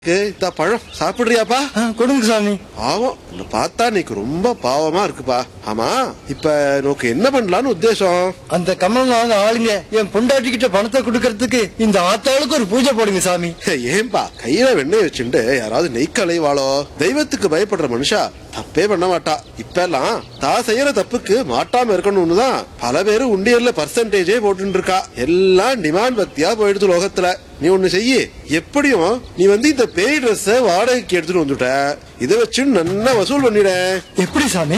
இந்த பழம் சாப்பிடுறியாப்பா ஆ, கொடுங்க சாமி பாவம் உன்னை பார்த்தா நீக்கு ரொம்ப பாவமா இருக்குப்பா ஆமா இப்ப நோக்கு என்ன பண்ணலாம்னு உத்தேசம் அந்த கமல்நாத ஆளுங்க என் பொண்டாட்டி கிட்ட பணத்தை கொடுக்கறதுக்கு இந்த ஆத்தாளுக்கு ஒரு பூஜை போடுங்க சாமி ஏன்பா கையில வெண்ணெய் வச்சுட்டு யாராவது நெய்க்கு அலைவாளோ தெய்வத்துக்கு பயப்படுற மனுஷா தப்பே பண்ண மாட்டா இப்ப எல்லாம் தான் செய்யற தப்புக்கு மாட்டாம இருக்கணும்னு தான் பல பேரு உண்டியல்ல பர்சன்டேஜே போட்டு இருக்கா எல்லாம் டிமாண்ட் பக்தியா போயிடுது லோகத்துல நீ ஒண்ணு செய்யி எப்படியும் நீ வந்து இந்த பேய் ட்ரெஸ் வாடகைக்கு எடுத்துட்டு வந்துட்ட இதை வச்சு நல்லா வசூல் பண்ணிட எப்படி சாமி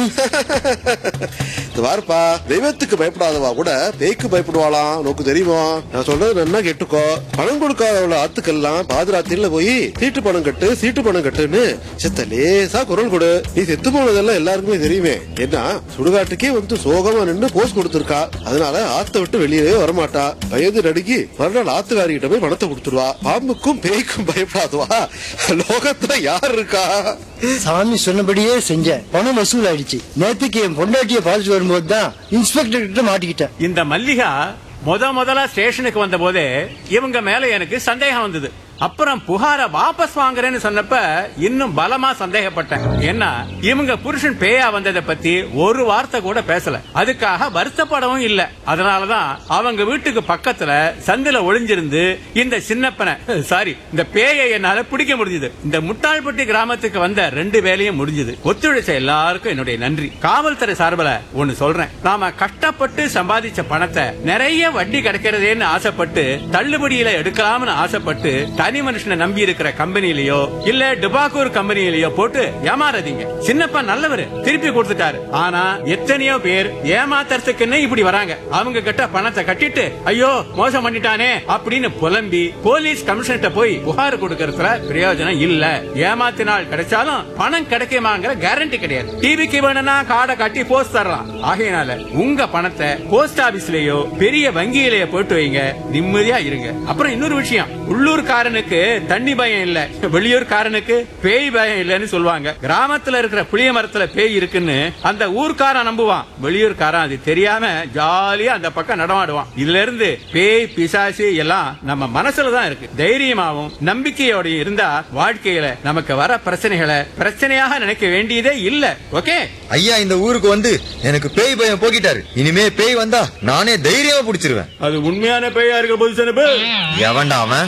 இது பாருப்பா தெய்வத்துக்கு பயப்படாதவா கூட பேய்க்கு பயப்படுவாளாம் உனக்கு தெரியுமா நான் சொல்றது நல்லா கேட்டுக்கோ பணம் கொடுக்காதவள ஆத்துக்கெல்லாம் பாதுராத்திரில போய் சீட்டு பணம் கட்டு சீட்டு பணம் கட்டுன்னு செத்த லேசா குரல் கொடு நீ செத்து போனதெல்லாம் எல்லாருக்குமே தெரியுமே ஏன்னா சுடுகாட்டுக்கே வந்து சோகமா நின்று போஸ் கொடுத்திருக்கா அதனால ஆத்த விட்டு வெளியவே வரமாட்டா வயது நடுங்கி மறுநாள் ஆத்துக்காரிகிட்ட போய் பணத்தை கொடுத்துருவா பாம்புக்கும் பேய்க்கும் பயப்படாதவா லோகத்துல யார் இருக்கா சாமி சொன்னபடியே செஞ்சேன் பணம் வசூல் ஆயிடுச்சு நேத்துக்கு என் பொண்டாட்டிய பார்த்து வரும்போது தான் இன்ஸ்பெக்டர் கிட்ட மாட்டிக்கிட்டேன் இந்த மல்லிகா முத முதல்ல ஸ்டேஷனுக்கு வந்த போதே இவங்க மேல எனக்கு சந்தேகம் வந்தது அப்புறம் புகார வாபஸ் வாங்குறேன்னு சொன்னப்ப இன்னும் பலமா சந்தேகப்பட்டேன் ஏன்னா இவங்க புருஷன் பேயா வந்ததை பத்தி ஒரு வார்த்தை கூட பேசல அதுக்காக வருத்தப்படவும் இல்ல அதனாலதான் அவங்க வீட்டுக்கு பக்கத்துல சந்தில ஒளிஞ்சிருந்து இந்த சின்னப்பனை சாரி இந்த பேயை என்னால பிடிக்க முடிஞ்சது இந்த முட்டாள்பட்டி கிராமத்துக்கு வந்த ரெண்டு வேலையும் முடிஞ்சது ஒத்துழைச்ச எல்லாருக்கும் என்னுடைய நன்றி காவல்துறை சார்பில் ஒன்னு சொல்றேன் நாம கஷ்டப்பட்டு சம்பாதிச்ச பணத்தை நிறைய வட்டி கிடைக்கிறதேன்னு ஆசைப்பட்டு தள்ளுபடியில எடுக்கலாம்னு ஆசைப்பட்டு தனி மனுஷனை நம்பி இருக்கிற கம்பெனிலயோ இல்ல டுபாக்கூர் கம்பெனிலயோ போட்டு ஏமாறாதீங்க சின்னப்பா நல்லவரு திருப்பி கொடுத்துட்டாரு ஆனா எத்தனையோ பேர் ஏமாத்துறதுக்குன்னு இப்படி வராங்க அவங்க கிட்ட பணத்தை கட்டிட்டு ஐயோ மோசம் பண்ணிட்டானே அப்படின்னு புலம்பி போலீஸ் கமிஷனர்ட்ட போய் புகார் கொடுக்கறதுல பிரயோஜனம் இல்ல ஏமாத்தினால் கிடைச்சாலும் பணம் கிடைக்குமாங்கிற கேரண்டி கிடையாது டிவிக்கு வேணும்னா கார்டை காட்டி போஸ்ட் தரலாம் ஆகையினால உங்க பணத்தை போஸ்ட் ஆபீஸ்லயோ பெரிய வங்கியிலேயோ போட்டு வைங்க நிம்மதியா இருங்க அப்புறம் இன்னொரு விஷயம் உள்ளூர்காரனுக்கு தண்ணி பயம் இல்ல வெளியூர்காரனுக்கு பேய் பயம் இல்லன்னு சொல்லுவாங்க கிராமத்துல இருக்கிற புளிய மரத்துல பேய் இருக்குன்னு அந்த ஊர்க்காரன் நம்புவான் வெளியூர்காரன் அது தெரியாம ஜாலியா அந்த பக்கம் நடமாடுவான் இதுல இருந்து பேய் பிசாசு எல்லாம் நம்ம மனசுல தான் இருக்கு தைரியமாவும் நம்பிக்கையோடையும் இருந்தா வாழ்க்கையில நமக்கு வர பிரச்சனைகளை பிரச்சனையாக நினைக்க வேண்டியதே இல்ல ஓகே ஐயா இந்த ஊருக்கு வந்து எனக்கு பேய் பயம் போக்கிட்டாரு இனிமே பேய் வந்தா நானே தைரியமா புடிச்சிருவேன் அது உண்மையான பேயா இருக்க போது சொன்ன எவன்டா அவன்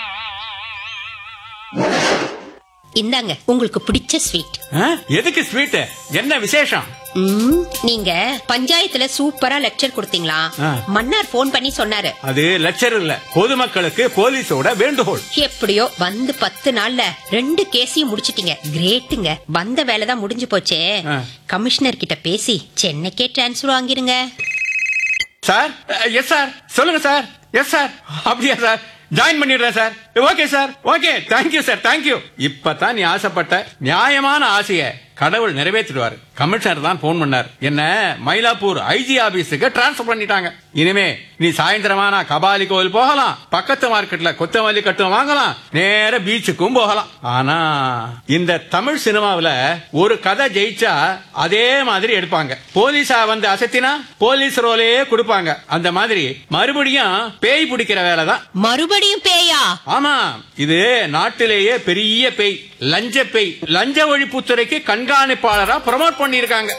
இந்தாங்க உங்களுக்கு பிடிச்ச ஸ்வீட் எதுக்கு ஸ்வீட் என்ன விசேஷம் ம், நீங்க பஞ்சாயத்துல சூப்பரா லெக்சர் கொடுத்தீங்களா ஆ. மன்னார் போன் பண்ணி சொன்னாரு அது லட்சர் இல்ல பொதுமக்களுக்கு போலீஸோட வேண்டுகோள் எப்படியோ வந்து பத்து நாள்ல ரெண்டு கேஸையும் முடிச்சிட்டீங்க கிரேட்டுங்க வந்த வேலை தான் முடிஞ்சு போச்சே ஆ. கமிஷனர் கிட்ட பேசி சென்னைக்கே டிரான்ஸ்பர் வாங்கிருங்க சார் எஸ் சார் சொல்லுங்க சார் எஸ் சார் அப்படியா சார் ஜாயின் பண்ணிடுறேன் sir okay sir okay thank you sir thank you இப்பதான் நீ ஆசைப்பட்ட நியாயமான ஆசைய கடவுள் நிறைவேற்றிடுவாரு கமிஷனர் தான் போன் பண்ணார் என்ன மயிலாப்பூர் ஐஜி ஆபீஸுக்கு டிரான்ஸ்பர் பண்ணிட்டாங்க இனிமே நீ சாயந்தரமானா கபாலி கோவில் போகலாம் பக்கத்து மார்க்கெட்ல கொத்தமல்லி கட்டும் வாங்கலாம் நேர பீச்சுக்கும் போகலாம் ஆனா இந்த தமிழ் சினிமாவுல ஒரு கதை ஜெயிச்சா அதே மாதிரி எடுப்பாங்க போலீஸா வந்து அசத்தினா போலீஸ் ரோலே கொடுப்பாங்க அந்த மாதிரி மறுபடியும் பேய் பிடிக்கிற வேலை தான் மறுபடியும் பேயா ஆமா இது நாட்டிலேயே பெரிய பேய் லஞ்ச பேய் லஞ்ச ஒழிப்புத்துறைக்கு கண்காணிப்பாளரா ப்ரமோட் பண்ணியிருக்காங்க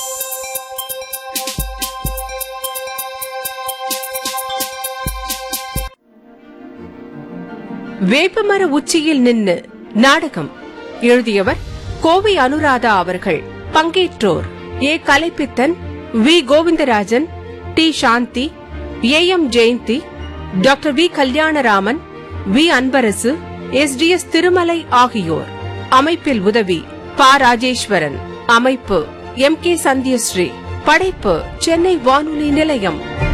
வேப்பமர உச்சியில் நின்னு நாடகம் எழுதியவர் கோவை அனுராதா அவர்கள் பங்கேற்றோர் A Kalaippithan V Govindarajan T Shanthi A M Jayanthi doctor V Kalyanaraman V Anbarasu S T S Thirumalai ஆகியோர் அமைப்பில் உதவி பா ராஜேஸ்வரன் அமைப்பு எம் கே சந்தியஸ்ரீ படைப்பு சென்னை வானொலி நிலையம்